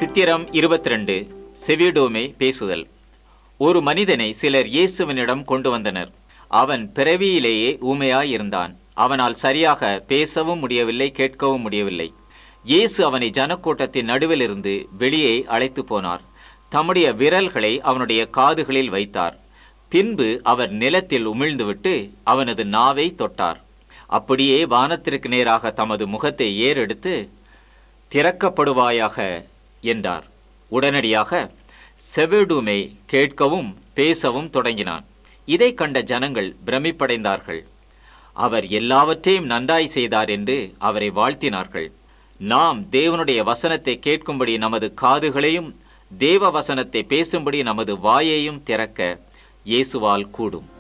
சித்திரம் இருபத்தி ரெண்டு செவிடோமே பேசுதல் ஒரு மனிதனை சிலர் இயேசுவினிடம் கொண்டு வந்தனர் அவன் பிறவியிலேயே ஊமையாயிருந்தான் அவனால் சரியாக பேசவும் முடியவில்லை கேட்கவும் முடியவில்லை இயேசு அவனை ஜனக்கூட்டத்தின் நடுவிலிருந்து வெளியே அழைத்து போனார் தம்முடைய விரல்களை அவனுடைய காதுகளில் வைத்தார் பின்பு அவர் நிலத்தில் உமிழ்ந்துவிட்டு அவனது நாவை தொட்டார் அப்படியே வானத்திற்கு நேராக தமது முகத்தை ஏறெடுத்து திறக்கப்படுவாயாக என்றார் உடனடியாக செவிடுமை கேட்கவும் பேசவும் தொடங்கினான் இதை கண்ட ஜனங்கள் பிரமிப்படைந்தார்கள் அவர் எல்லாவற்றையும் நன்றாய் செய்தார் என்று அவரை வாழ்த்தினார்கள் நாம் தேவனுடைய வசனத்தை கேட்கும்படி நமது காதுகளையும் தேவ வசனத்தை பேசும்படி நமது வாயையும் திறக்க இயேசுவால் கூடும்